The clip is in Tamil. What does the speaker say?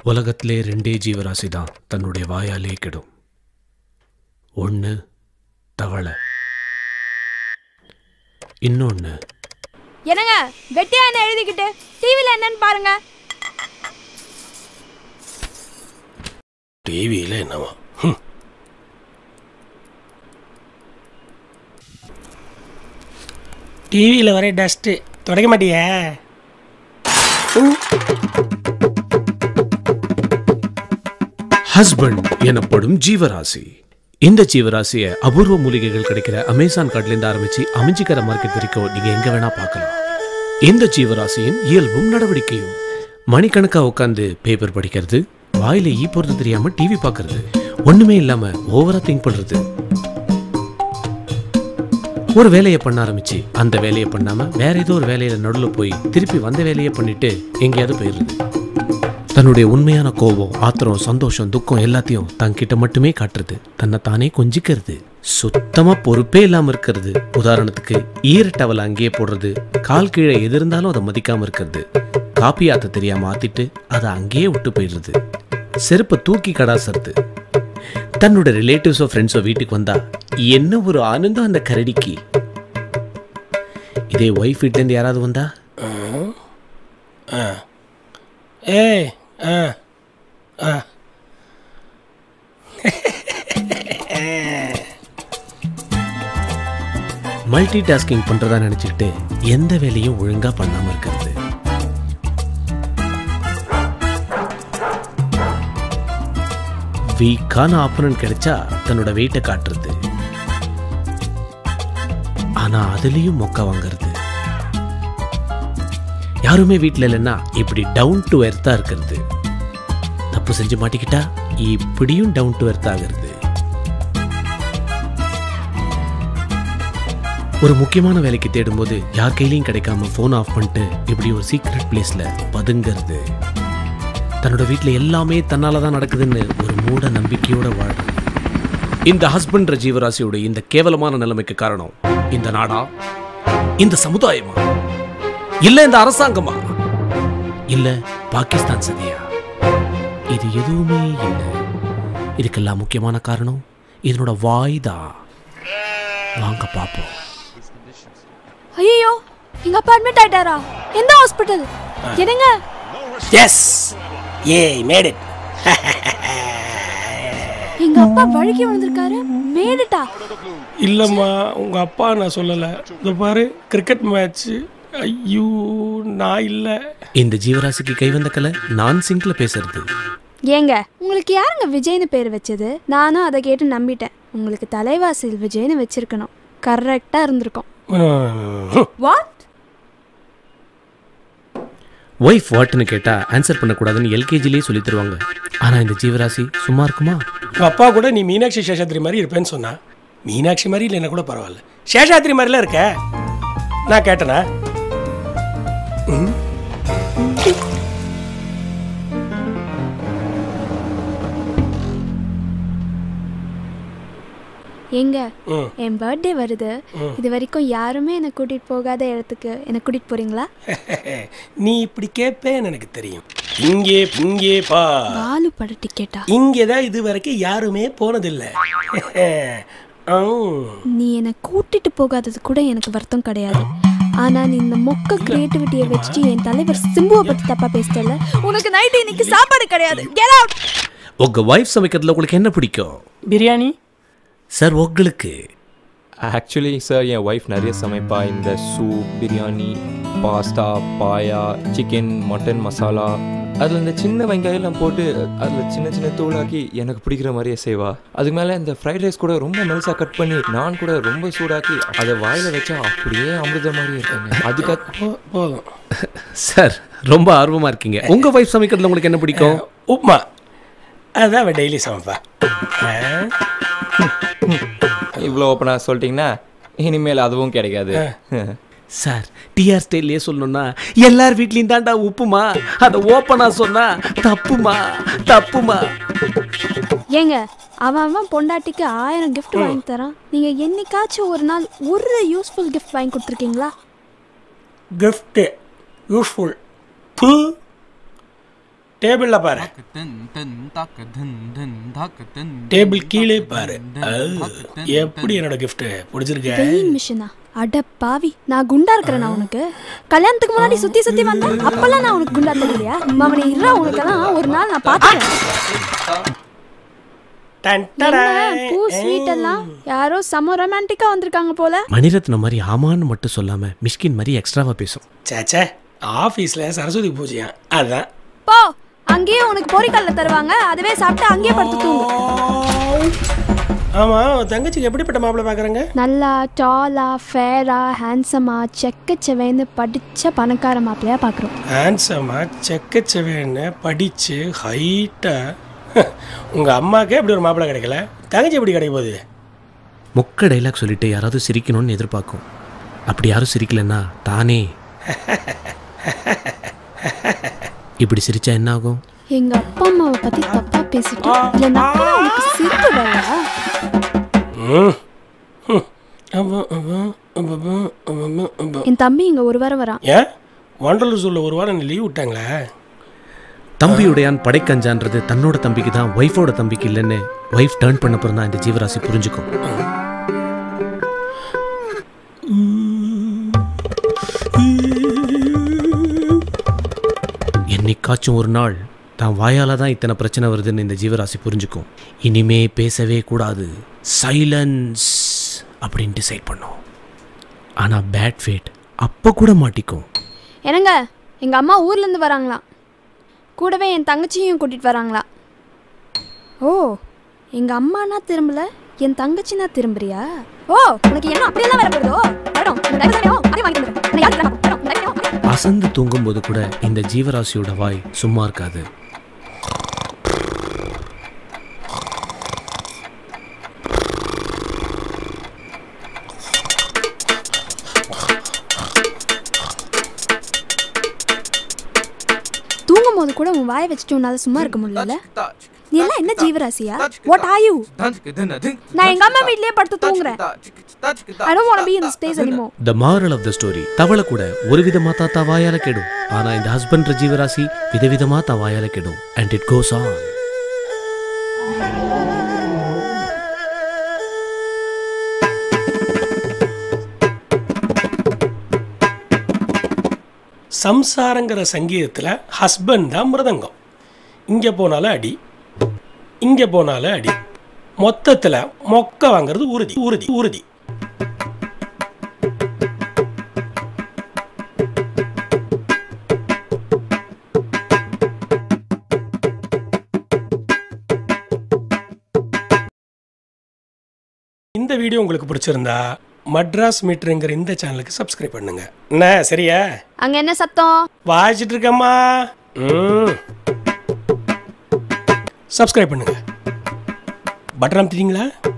உலகத்திலே ரெண்டே ஜீவராசி தான் தன்னுடைய வாயாலே கெடும் ஒன்று தவளை இன்னொன்று என்னங்க வெட்டியா என்ன எழுதிக்கிட்டு டிவில என்னன்னு பாருங்க டிவியில் என்னவா டிவியில் வர டஸ்ட்டு தொடக்க மாட்டியா ஹஸ்பண்ட் எனப்படும் ஜீவராசி இந்த ஜீவராசியை அபூர்வ மூலிகைகள் கிடைக்கிற அமேசான் காட்டிலேருந்து ஆரம்பிச்சு அமைஞ்சிக்கிற மார்க்கெட் வரைக்கும் நீங்க எங்க வேணா பார்க்கலாம் இந்த ஜீவராசியின் இயல்பும் நடவடிக்கையும் மணிக்கணக்கா உட்காந்து பேப்பர் படிக்கிறது வாயில ஈ போறது தெரியாம டிவி பார்க்கறது ஒண்ணுமே இல்லாம ஓவரா திங்க் பண்றது ஒரு வேலையை பண்ண ஆரம்பிச்சு அந்த வேலையை பண்ணாம வேற ஏதோ ஒரு வேலையில நடுவில் போய் திருப்பி வந்த வேலையை பண்ணிட்டு எங்கேயாவது போயிடுறது தன்னுடைய உண்மையான கோபம் ஆத்திரம் சந்தோஷம் துக்கம் எல்லாத்தையும் தன்கிட்ட மட்டுமே காட்டுறது தன்னை தானே கொஞ்சிக்கிறது சுத்தமா பொறுப்பே இல்லாம இருக்கிறது உதாரணத்துக்கு ஈர டவல் அங்கேயே போடுறது கால் கீழே எது இருந்தாலும் அதை மதிக்காம இருக்கிறது காப்பி ஆத்த தெரியாம ஆத்திட்டு அதை அங்கேயே விட்டு போயிடுறது செருப்பை தூக்கி கடாசறது தன்னோட ரிலேட்டிவ்ஸோ ஃப்ரெண்ட்ஸோ வீட்டுக்கு வந்தா என்ன ஒரு ஆனந்தம் அந்த கரடிக்கு இதே ஒய்ஃப் வீட்டிலேருந்து யாராவது வந்தா ஏய் ஆ ஆ மல்டி டாஸ்கிங் பண்றதா நினைச்சுக்கிட்டு எந்த வேலையும் ஒழுங்கா பண்ணாம இருக்கிறது வீக்கான ஆப்பனன்ட் கிடைச்சா தன்னோட வெயிட்டை காட்டுறது ஆனா அதுலயும் மொக்க வாங்குறது யாருமே வீட்ல இல்லைன்னா இப்படி டவுன் டு எர்த்தா இருக்கிறது தப்பு செஞ்சு மாட்டிக்கிட்டா இப்படியும் டவுன் டு எர்த் ஆகிறது ஒரு முக்கியமான வேலைக்கு தேடும்போது யார் கையிலையும் கிடைக்காம ஃபோன் ஆஃப் பண்ணிட்டு இப்படி ஒரு சீக்ரெட் பிளேஸ்ல பதுங்கிறது தன்னோட வீட்டில் எல்லாமே தன்னால தான் நடக்குதுன்னு ஒரு மூட நம்பிக்கையோட வாழ்றது இந்த ஹஸ்பண்ட்ற ஜீவராசியோட இந்த கேவலமான நிலைமைக்கு காரணம் இந்த நாடா இந்த சமுதாயமா இல்ல இந்த அரசாங்கமா இல்ல பாகிஸ்தான் சதியா இது எதுவுமே இல்லை இதுக்கெல்லாம் முக்கியமான காரணம் இதனோட வாய் தான் வாங்க பார்ப்போம் ஐயோ எங்க அப்பா அட்மிட் ஆயிட்டாரா எந்த ஹாஸ்பிட்டல் என்னங்க எஸ் ஏ மேட் இட் எங்க அப்பா வழுக்கி விழுந்திருக்காரு மேடுட்டா இல்லைம்மா உங்கள் அப்பா நான் சொல்லலை இந்த பாரு கிரிக்கெட் மேட்ச்சு ஐயோ நான் இல்லை இந்த ஜீவராசிக்கு கை வந்த கலை நான் சிங்க்ல பேசுறது ஏங்க உங்களுக்கு யாருங்க விஜய்னு பேர் வச்சது நானும் அதை கேட்டு நம்பிட்டேன் உங்களுக்கு தலைவாசல் விஜய்னு வச்சிருக்கணும் கரெக்டா இருந்திருக்கும் வாட் ஒய்ஃப் வாட்னு கேட்டா ஆன்சர் பண்ணக்கூடாதுன்னு எல்கேஜிலேயே சொல்லி தருவாங்க ஆனா இந்த ஜீவராசி சும்மா இருக்குமா உங்கள் அப்பா கூட நீ மீனாட்சி சேஷாத்ரி மாதிரி இருப்பேன்னு சொன்னா மீனாட்சி மாதிரி இல்லைன்னா கூட பரவாயில்ல சேஷாத்ரி மாதிரிலாம் இருக்க நான் கேட்டனா ம் ஏங்க ம் என் பர்த்டே வருது இது வரைக்கும் யாருமே என்னை கூட்டிட்டு போகாத இடத்துக்கு என்னை கூட்டிட்டு போறீங்களா நீ இப்படி கேட்பேன்னு எனக்கு தெரியும் இங்கே இங்கே பா பாலு பட டிக்கெட்டா இங்கே தான் இது வரைக்கும் யாருமே போனதில்லை ஆ. நீ என்னை கூட்டிட்டு போகாதது கூட எனக்கு வருத்தம் கிடையாது ஆனா நீ இந்த மொக்க கிரியேட்டிவிட்டியை வச்சுட்டு என் தலைவர் சிம்புவை பத்தி தப்பா பேசிட்டல உனக்கு நைட் இன்னைக்கு சாப்பாடு கிடையாது கெட் அவுட் உங்க ஒய்ஃப் சமைக்கிறதுல உங்களுக்கு என்ன பிடிக்கும் பிரியாணி சார் உங்களுக்கு ஆக்சுவலி சார் என் ஒய்ஃப் நிறைய சமைப்பா இந்த soup biryani pasta paya chicken mutton masala அதில் இந்த சின்ன வெங்காயம்லாம் போட்டு அதில் சின்ன சின்ன தூளாக்கி எனக்கு பிடிக்கிற மாதிரியே செய்வா அதுக்கு மேலே இந்த ஃப்ரைட் ரைஸ் கூட ரொம்ப மெல்ஸாக கட் பண்ணி நான் கூட ரொம்ப சூடாக்கி அதை வாயில் வச்சா அப்படியே அமிர்த மாதிரி இருக்குங்க அதுக்கு போ- போதும் சார் ரொம்ப ஆர்வமா இருக்கீங்க உங்க ஒய்ஃப் சமைக்கிறதுல உங்களுக்கு என்ன பிடிக்கும் உப்மா அதான் அவன் டெய்லி சமைப்பா ஆ. இவ்வளோ ஓப்பனாக சொல்லிட்டீங்கன்னா இனிமேல் அதுவும் கிடைக்காது சார் டிஆர் ஸ்டைல்லே சொல்லணும்னா எல்லார் வீட்லயும் தான்டா உப்புமா அதை ஓப்பனா சொன்னா தப்புமா தப்புமா ஏங்க அவன் அவன் பொண்டாட்டிக்கு ஆயிரம் கிஃப்ட் வாங்கி தரான் நீங்க என்னைக்காச்சும் ஒரு நாள் ஒரு யூஸ்ஃபுல் கிஃப்ட் வாங்கி கொடுத்துருக்கீங்களா கிஃப்ட்டு யூஸ்ஃபுல் பூ டேபிளில் பாரு டேபிள் கீழே பாரு அஹ், எப்படி என்னோட gift பிடிச்சிருக்க வெயிங் மிஷினா அட பாவி நான் குண்டா இருக்கிறேனா உனக்கு கல்யாணத்துக்கு முன்னாடி சுத்தி சுத்தி வந்தேன் அப்பெல்லாம் நான் உனக்கு குண்டா தெரியலையா அவனை இருறா உனக்கெல்லாம் ஒரு நாள் நான் பார்த்தேன் டன் என்ன டடாய். பூ ஸ்வீட் எல்லாம் யாரோ செம ரொமான்டிக்கா வந்திருக்காங்க போல மணிரத்னம் மாதிரி ஆமான்னு மட்டும் சொல்லாம மிஷ்கின் மாதிரி எக்ஸ்ட்ராவா பேசும் சேச்சே ஆஃபீஸில் சரஸ்வதி பூஜையா அதான் போ அங்கேயே உனக்கு பொரிக்கல்ல தருவாங்க அதுவே சாப்பிட்டு அங்கேயே படுத்து தூங்கு ஆமாம் தங்கச்சிக்கு எப்படிப்பட்ட மாப்பிள்ளை பார்க்குறாங்க நல்லா டாலா ஃபேரா ஹேண்ட்ஸமா செக்கச்செவேன்னு படிச்ச பணக்கார மாப்பிள்ளையா பார்க்குறோம் ஹேண்ட்ஸமாக செக்கச்செவேன்னு படித்து ஹைட்டாக உங்கள் அம்மாக்கே இப்படி ஒரு மாப்பிள்ளை கிடைக்கல தங்கச்சி எப்படி கிடைக்க போகுது மொக்க டைலாக் சொல்லிட்டு யாராவது சிரிக்கணும்னு எதிர்பார்க்கும் அப்படி யாரும் சிரிக்கலன்னா தானே இப்படி சிரிச்சா என்ன ஆகும் எங்க அப்பா அம்மாவை பத்தி தப்பா பேசிட்டு இல்ல நான் உனக்கு சிரிப்பு வரல ம் ம். அப்போ, அப்போ, அப்போ, அப்போ, அப்போ, அப்போ. என் தம்பி இங்க ஒரு வாரம் வரான் ஏன் ஒண்டர்லூர் சொல்ல ஒரு வாரம் லீவ் விட்டாங்களே தம்பியுடையான் படைக்கஞ்சான்றது தன்னோட தம்பிக்கு தான் ஒய்ஃபோட தம்பிக்கு இல்லைன்னு ஒய்ஃப் டேர்ன் பண்ண அப்புறம் தான் இந்த ஜீவராசி புரிஞ்சுக்கும் என்னைக்காச்சும் ஒரு நாள் தான் வாயால தான் இத்தனை பிரச்சனை வருதுன்னு இந்த ஜீவராசி புரிஞ்சுக்கும் இனிமே பேசவே கூடாது சைலன்ஸ் அப்படின்னு டிசைட் பண்ணும் ஆனால் பேட் ஃபேட் அப்போ கூட மாட்டிக்கும் என்னங்க எங்க அம்மா ஊர்ல இருந்து வராங்களாம் கூடவே என் தங்கச்சியும் கூட்டிட்டு வராங்களா ஓ எங்க அம்மானா திரும்பல என் தங்கச்சினா திரும்புறியா ஓ உனக்கு என்ன அப்படியெல்லாம் வர போகுதோ வரட்டும் இந்த தயவு செய்து அப்படியே வாங்கி வந்துடும் நான் யாருக்கு வரட்டும் வரட்டும் இந்த தயவு செய்து அப்படியே அசந்து தூங்கும்போது கூட இந்த ஜீவராசியோட வாய் சும்மா இருக்காது தூங்கும் போது கூட உன் வாயை வச்சுட்டு உன்னால சும்மா இருக்க முடியல நீ எல்லாம் என்ன ஜீவராசியா வாட் ஆர் யூ நான் எங்க அம்மா வீட்லயே படுத்து தூங்குறேன் I don't want be in this place anymore the moral of the story தவளை கூட ஒரு விதமா தான் தா வாயால கெடும் ஆனா இந்த ஹஸ்பண்ட் ஜீவராசி விதவிதமா தா வாயால கெடும் அண்ட் இட் கோஸ் ஆன் சம்சாரங்கிற சங்கீதத்தில் ஹஸ்பண்ட் தான் மிருதங்கம் இங்கே போனாலும் அடி இங்கே போனாலும் அடி மொத்தத்தில் மொக்க வாங்குறது உறுதி உறுதி உறுதி இந்த வீடியோ உங்களுக்கு பிடிச்சிருந்தா மட்ராஸ் மீட்டருங்கிற இந்த சேனலுக்கு சப்ஸ்கிரைப் பண்ணுங்க என்ன சரியா அங்க என்ன சத்தம் வாசிட்டு இருக்கம்மா ம் சப்ஸ்கிரைப் பண்ணுங்க பட்டன் அமுத்திட்டீங்களா